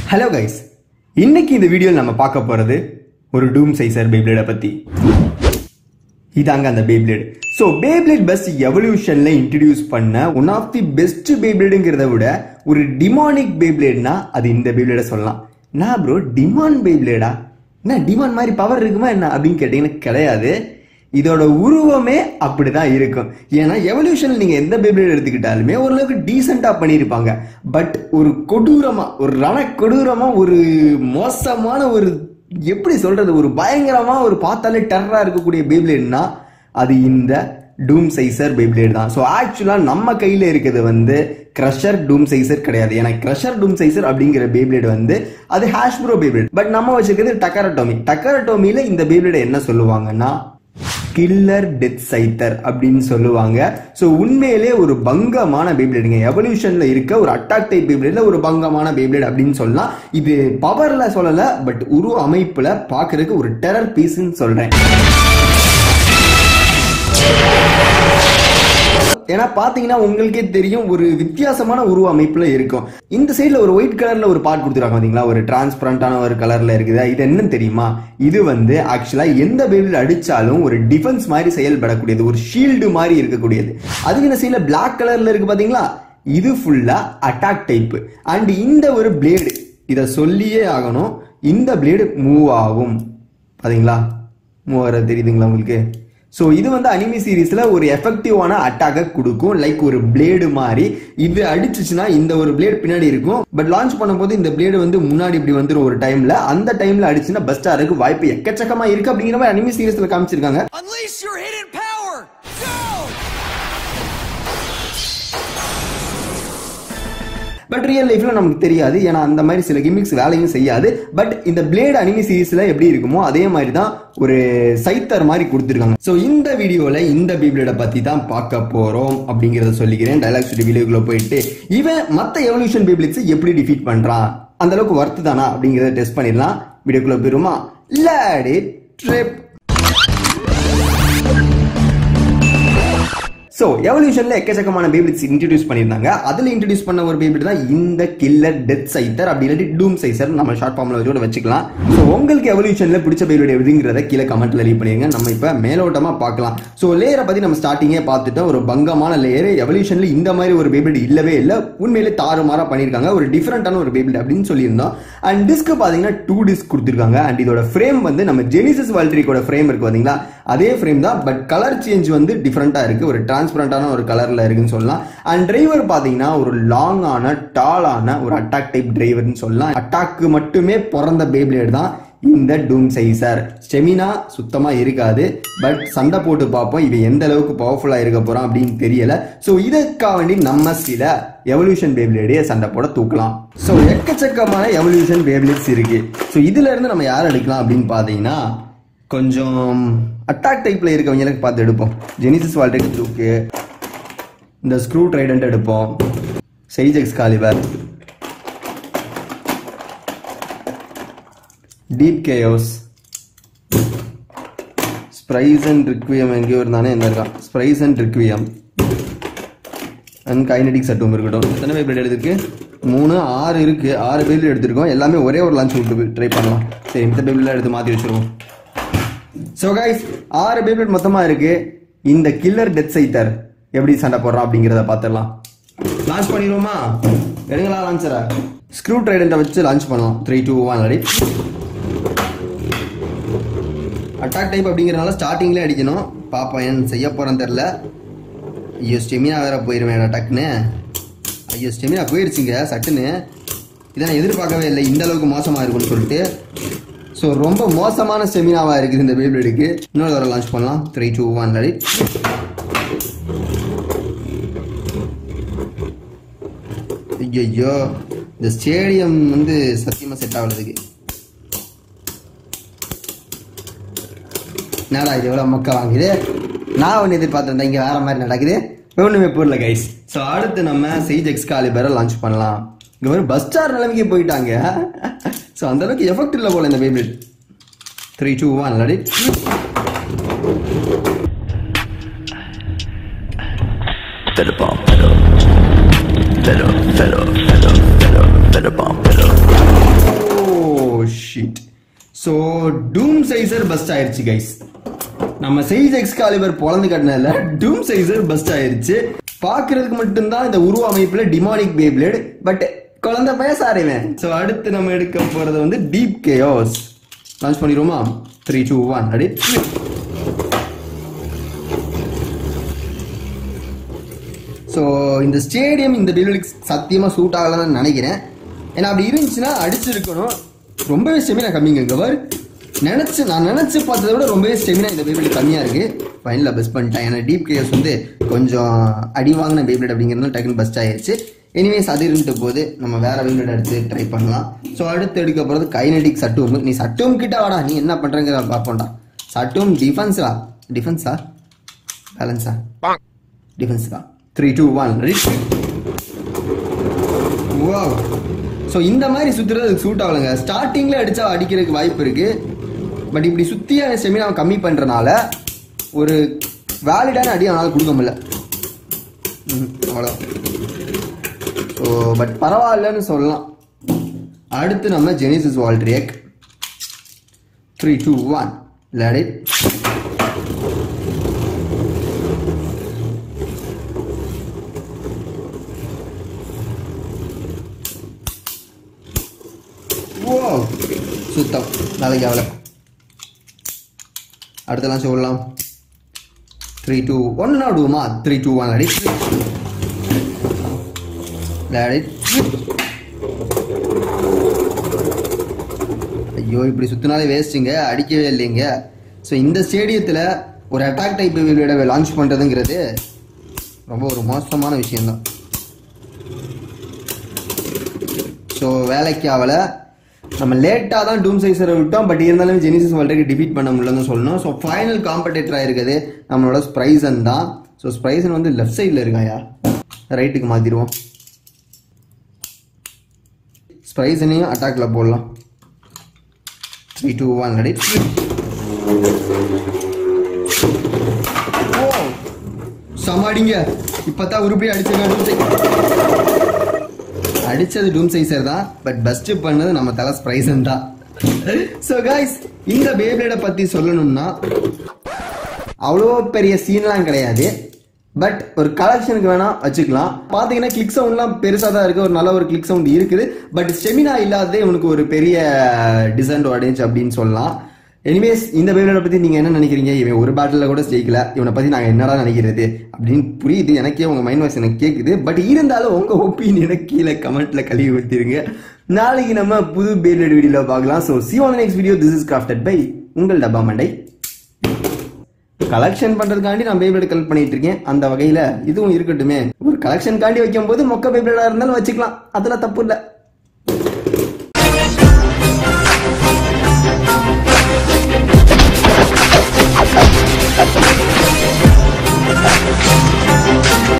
Hello guys இன்னைக்கு இந்த வீடியோவில் நம்ம பார்க்க போறது ஒரு டூம் சைசர் பேப்ளேடை பத்தி இதாங்க அந்த பேப்ளேட் ஸோ பேப்ளேட் பெஸ்ட் எவல்யூஷன்ல இன்ட்ரடியூஸ் பண்ண ஒன் ஆஃப் தி பெஸ்ட் பேப்ளேடுங்கிறத விட ஒரு டிமானிக் பேப்ளேட்னா அது இந்த பேப்ளேடை சொல்லலாம் நான் ப்ரோ டிமான் பேப்ளேடா என்ன டிமான் மாதிரி பவர் இருக்குமா என்ன அப்படின்னு கேட்டீங்கன்னா கிடையாது இதோட உருவமே அப்படிதான் இருக்கும் ஏன்னா எவல்யூஷன் நீங்க எந்த பேப்ளேட் எடுத்துக்கிட்டாலுமே ஓரளவுக்கு டீசெண்டா பண்ணியிருப்பாங்க பட் ஒரு கொடூரமா ஒரு ரண கொடூரமா ஒரு மோசமான ஒரு எப்படி சொல்றது ஒரு பயங்கரமா ஒரு பார்த்தாலே டெரரா இருக்கக்கூடிய பேப்ளேட்னா அது இந்த டூம் சைசர் பேப்ளேட் தான் ஸோ ஆக்சுவலாக நம்ம கையில் இருக்கிறது வந்து க்ரஷர் டூம் சைசர் கிடையாது ஏன்னா க்ரஷர் டூம் சைசர் அப்படிங்கிற பேப்ளேட் வந்து அது ஹேஷ்ப்ரோ பேப்ளேட் பட் நம்ம வச்சிருக்கிறது டக்கரட்டோமி டக்கரட்டோமியில் இந்த பேப்ளேட் என்ன சொல்லுவாங்கன்னா கில்லர் டெத் சைத்தர் அப்படின்னு சொல்லுவாங்க ஸோ உண்மையிலே ஒரு பங்கமான பேப்ளேடுங்க எவல்யூஷன்ல இருக்க ஒரு அட்டாக் டைப் பேப்ளேட்ல ஒரு பங்கமான பேப்ளேட் அப்படின்னு சொல்லலாம் இது பவர்ல சொல்லல பட் உரு அமைப்புல பாக்குறதுக்கு ஒரு டெரர் பீஸ்ன்னு சொல்றேன் ஏன்னா பாத்தீங்கன்னா உங்களுக்கே தெரியும் ஒரு வித்தியாசமான உருவ அமைப்புல இருக்கும் இந்த சைடுல ஒரு ஒயிட் கலர்ல ஒரு பார்ட் கொடுத்துருக்காங்க பாத்தீங்களா ஒரு டிரான்ஸ்பரண்டான ஒரு கலர்ல இருக்குது இது என்னன்னு தெரியுமா இது வந்து ஆக்சுவலா எந்த பேபிள் அடிச்சாலும் ஒரு டிஃபென்ஸ் மாதிரி செயல்படக்கூடியது ஒரு ஷீல்டு மாதிரி இருக்கக்கூடியது அதுக்கு இந்த சைடுல பிளாக் கலர்ல இருக்கு பாத்தீங்களா இது ஃபுல்லா அட்டாக் டைப் அண்ட் இந்த ஒரு பிளேடு இதை சொல்லியே ஆகணும் இந்த பிளேடு மூவ் ஆகும் பாத்தீங்களா மூவ் ஆகிறது தெரியுதுங்களா உங்களுக்கு ஸோ இது வந்து அனிமி சீரீஸ்ல ஒரு எஃபெக்டிவான அட்டாக்கை கொடுக்கும் லைக் ஒரு பிளேடு மாதிரி இது அடிச்சுச்சுன்னா இந்த ஒரு பிளேடு பின்னாடி இருக்கும் பட் லான்ச் பண்ணும்போது இந்த பிளேடு வந்து முன்னாடி இப்படி வந்துடும் ஒரு டைம்ல அந்த டைம்ல அடிச்சுன்னா பெஸ்டா இருக்கு வாய்ப்பு எக்கச்சக்கமா இருக்கு அப்படிங்கிற மாதிரி அனிமி சீரீஸ்ல காமிச்சிருக்காங்க Unleash your hidden power! Go! But real லைஃப்ல நமக்கு தெரியாது ஏன்னா அந்த மாதிரி சில கிமிக்ஸ் வேலையும் செய்யாது பட் இந்த பிளேட் அனிமி சீரீஸ்ல எப்படி இருக்குமோ அதே மாதிரி தான் ஒரு சைத்தர் மாதிரி கொடுத்துருக்காங்க ஸோ இந்த வீடியோல இந்த பீப்ளேட பத்தி தான் பார்க்க போறோம் அப்படிங்கறத சொல்லிக்கிறேன் டைலாக் ஸ்டுடியோ வீடியோக்குள்ள போயிட்டு இவன் மத்த எவல்யூஷன் பீப்ளிட்ஸ் எப்படி டிஃபீட் பண்றான் அந்த அளவுக்கு ஒர்த்து தானா அப்படிங்கறத டெஸ்ட் பண்ணிடலாம் வீடியோக்குள்ள போயிருமா லேடி ட்ரிப் ஸோ எவல்யூஷன்ல எக்கச்சக்கமான பேபிட்ஸ் இன்ட்ரடியூஸ் பண்ணியிருந்தாங்க அதில் இன்ட்ரடியூஸ் பண்ண ஒரு பேபிட் தான் இந்த கில்லர் டெத் சைத்தர் அப்படி இல்லாட்டி டூம் சைசர் நம்ம ஷார்ட் ஃபார்ம்ல வச்சு கூட வச்சுக்கலாம் ஸோ உங்களுக்கு எவல்யூஷன்ல பிடிச்ச பேபிட் எதுங்கிறத கீழே கமெண்ட்ல லீவ் பண்ணிருங்க நம்ம இப்போ மேலோட்டமா பார்க்கலாம் ஸோ லேயரை பத்தி நம்ம ஸ்டார்டிங்கே பார்த்துட்டோம் ஒரு பங்கமான லேயர் எவல்யூஷன்ல இந்த மாதிரி ஒரு பேபிட் இல்லவே இல்லை உண்மையிலே தாறுமாறா பண்ணியிருக்காங்க ஒரு டிஃப்ரெண்டான ஒரு பேபிட் அப்படின்னு சொல்லியிருந்தோம் அண்ட் டிஸ்க் பார்த்தீங்கன்னா டூ டிஸ்க் கொடுத்துருக்காங்க அண்ட் இதோட ஃப்ரேம் வந்து நம்ம ஜெனிசிஸ் வால்ட்ரிக்கோட ஃப்ரேம் இருக்கு பார்த்தீங்களா அதே ஃப்ரேம் தான் பட் கலர் சேஞ்ச் வந்து டிஃப்ரெண்டா இருக்கு ஒரு டிரான்ஸ்பரண்டான ஒரு கலர்ல இருக்குன்னு சொல்லலாம் அண்ட் டிரைவர் பாத்தீங்கன்னா ஒரு லாங்கான டாலான ஒரு அட்டாக் டைப் டிரைவர்னு சொல்லலாம் அட்டாக்கு மட்டுமே பிறந்த பேப்ளேட் தான் இந்த டூம் சைசர் ஸ்டெமினா சுத்தமா இருக்காது பட் சண்டை போட்டு பார்ப்போம் இவன் எந்த அளவுக்கு பவர்ஃபுல்லா இருக்க போறான் அப்படின்னு தெரியல ஸோ இதற்காக வேண்டி நம்ம சில எவல்யூஷன் பேப்ளேடே சண்டை போட தூக்கலாம் ஸோ எக்கச்சக்கமான எவல்யூஷன் பேப்ளேட்ஸ் இருக்கு ஸோ இதுல இருந்து நம்ம யார் எடுக்கலாம் அப்படின்னு பாத்தீங்கன்னா கொஞ்சம் அட்டாக் டைப்ல இருக்கவங்களுக்கு பார்த்து எடுப்போம் ஜெனிசிஸ் வால்டெக் தூக்கு இந்த ஸ்க்ரூ ட்ரைடன்ட் எடுப்போம் சைஜ் எக்ஸ்காலிவர் டீப் கேயோஸ் ஸ்ப்ரைஸ் அண்ட் ரிக்வியம் எங்கேயோ இருந்தானே என்ன இருக்கான் ஸ்ப்ரைஸ் and Requiem and Kinetic Satomb இருக்கட்டும் எத்தனை பேர் எடுத்துருக்கு மூணு ஆறு இருக்கு ஆறு பேர் எடுத்திருக்கோம் எல்லாமே ஒரே ஒரு லான்ச் விட்டு ட்ரை பண்ணலாம் சரி இந்த பேபிள் எடுத்து மாற்றி வச்சிருவோம் ஸோ கைஸ் ஆறு பேபிள் மொத்தமா இருக்கு இந்த கில்லர் டெத் சைத்தர் எப்படி சண்டை போடுறான் அப்படிங்கிறத பார்த்துடலாம் லான்ச் பண்ணிடுவோமா எடுங்களா லான்ச்சரை ஸ்க்ரூ ட்ரைடண்ட்டை வச்சு லான்ச் பண்ணலாம் three two one ready attack type அப்படிங்கிறனால ஸ்டார்டிங்லேயே அடிக்கணும் பாப்பா என்ன செய்ய போறேன்னு தெரில ஐயோ ஸ்டெமினா வேற போயிருவேன் டக்குன்னு ஐயோ ஸ்டெமினா போயிருச்சுங்க சட்டுன்னு இதை நான் எதிர்பார்க்கவே இல்லை இந்த அளவுக்கு மோசமாக இருக்கும்னு சொல்லிட்டு ஸோ ரொம்ப மோசமான ஸ்டெமினாவாக இருக்குது இந்த பேபிளுக்கு இன்னொரு தடவை லான்ச் பண்ணலாம் த்ரீ டூ ஒன் ரெடி ஐயோ இந்த ஸ்டேடியம் வந்து சத்தியமாக செட் ஆகலதுக்கு என்னடா இது எவ்வளோ மக்கா வாங்குது நான் ஒன்று எதிர்பார்த்துருந்தேன் இங்கே வேற மாதிரி நடக்குது ஒன்றுமே புரியல கைஸ் ஸோ அடுத்து நம்ம சைஜ் எக்ஸ்காலிபரை லான்ச் பண்ணலாம் இங்கே ஒரு பஸ் ஸ்டார் நிலைமைக்கு போயிட்டாங்க ஸோ அந்த அளவுக்கு எஃபெக்ட் இல்லை போல இந்த பேபிள் three two one ready Better bomb, better. Better, better, better, better, better bomb, better. So Doom Scissor burst ஆயிருச்சு கைஸ் நம்ம சைஸ் எக்ஸ்காலிபர் பொழந்து கட்டினதுல டூம் சைசர் பஸ்ட் ஆயிருச்சு பார்க்கிறதுக்கு மட்டும்தான் இந்த உருவ அமைப்புல டிமானிக் பேப்ளேட் பட் குழந்தை பேச ஆரேவன் ஸோ அடுத்து நம்ம எடுக்க போறது வந்து டீப் கேயோஸ் லான்ச் பண்ணிடுவோமா த்ரீ டூ ஒன் அடி ஸோ இந்த ஸ்டேடியம் இந்த பில்லுக்கு சத்தியமாக சூட் ஆகலன்னு நினைக்கிறேன் ஏன்னா அப்படி இருந்துச்சுன்னா அடிச்சிருக்கணும் ரொம்பவே ஸ்டெமினா கம்மிங்க கவர் நினச்சி நான் நினச்சி பார்த்ததை விட ரொம்பவே ஸ்டெமினா இந்த பேபிள் கம்மியாக இருக்குது ஃபைனலில் பெஸ்ட் பண்ணிட்டேன் ஏன்னா டீப் கேஸ் வந்து கொஞ்சம் அடி வாங்கின பேபிள் அப்படிங்கிறது டக்குன்னு பெஸ்ட் ஆயிருச்சு எனிவேஸ் அது இருந்துட்டு போது நம்ம வேற பேபிள் எடுத்து ட்ரை பண்ணலாம் ஸோ அடுத்து எடுக்க போகிறது கைனடிக் சட்டூம் நீ சட்டூம் கிட்ட வாடா நீ என்ன பண்ணுறங்கிற பார்ப்போம்டா சட்டூம் டிஃபென்ஸா டிஃபென்ஸா பேலன்ஸா டிஃபென்ஸ் தான் three two one wow so இந்த மாதிரி சுற்றுறது சூட் ஆகலைங்க ஸ்டார்டிங்கில் அடித்தா அடிக்கிறதுக்கு வாய்ப்பு இருக்கு பட் இப்படி சுற்றிய செமினாவை கம்மி பண்ணுறனால ஒரு வேலிடான அடி அவனால் கொடுக்க முடியல ம், அவ்வளோ ஸோ பட் பரவாயில்லன்னு சொல்லலாம் அடுத்து நம்ம Genesis Valtryek three two one let it oh சுத்தம் நாளைக்கு அவ்வளோ அடுத்தலாம் சொல்லலாம் த்ரீ டூ ஒன் ஆடுவோமா த்ரீ டூ ஒன் அடி அடி ஐயோ இப்படி சுத்தினாலே வேஸ்ட்டுங்க அடிக்கவே இல்லைங்க ஸோ இந்த ஸ்டேடியத்தில் ஒரு அட்டாக் டைப் விட லான்ச் பண்ணுறதுங்கிறது ரொம்ப ஒரு மோசமான விஷயம்தான் ஸோ வேலைக்கு ஆகல நம்ம லேட்டாக தான் டூம் சைஸரை விட்டோம் பட் இருந்தாலும் ஜெனிசிஸ் வேர்ல்டுக்கு டிபீட் பண்ண முடியலன்னு சொல்லணும் ஸோ ஃபைனல் காம்படேட்டராக இருக்குது நம்மளோட ஸ்ப்ரைசன் தான் ஸோ ஸ்ப்ரைசன் வந்து லெஃப்ட் சைடில் இருக்காயா ரைட்டுக்கு மாற்றிடுவோம் ஸ்ப்ரைசனையும் அட்டாக்ல போடலாம் த்ரீ டூ ஒன் ரெடி சமாடிங்க இப்பதான் உருப்படி அடிச்சிருக்காங்க அடிச்சது டூம் சைசர் தான் பட் பெஸ்ட் பண்ணது நம்ம தலை ஸ்ப்ரைசன் தான் ஸோ கைஸ் இந்த பேப்ளேடை பத்தி சொல்லணும்னா அவ்வளோ பெரிய சீன்லாம் கிடையாது பட் ஒரு கலெக்ஷனுக்கு வேணா வச்சுக்கலாம் பாத்தீங்கன்னா கிளிக் சவுண்ட்லாம் பெருசா தான் இருக்கு ஒரு நல்ல ஒரு கிளிக் சவுண்ட் இருக்குது பட் ஸ்டெமினா இல்லாததே உனக்கு ஒரு பெரிய டிஸ்அட்வான்டேஜ் அப்படின்னு சொல்லலாம் எனிவேஸ் இந்த பேபிளோட பத்தி நீங்க என்ன நினைக்கிறீங்க இவன் ஒரு பேட்டில் கூட ஜெயிக்கல இவனை பத்தி நாங்க என்னடா நினைக்கிறது அப்படின்னு புரியுது எனக்கே உங்க மைண்ட் வாய்ஸ் எனக்கு கேக்குது பட் இருந்தாலும் உங்க ஒப்பீனியனை கீழே கமெண்ட்ல கழுவி ஊத்திருங்க நாளைக்கு நம்ம புது பேபிளோட வீடியோல பார்க்கலாம் so see on next video this is crafted by உங்கள் டப்பா மண்டை கலெக்ஷன் பண்றதுக்காண்டி நான் பேபிளேட் கலெக்ட் பண்ணிட்டு இருக்கேன் அந்த வகையில இதுவும் இருக்கட்டுமே ஒரு கலெக்ஷன் காண்டி வைக்கும் போது மொக்க பேபிளேடா இருந்தாலும் வச்சுக்கலாம் அதுல தப்பு இல்லை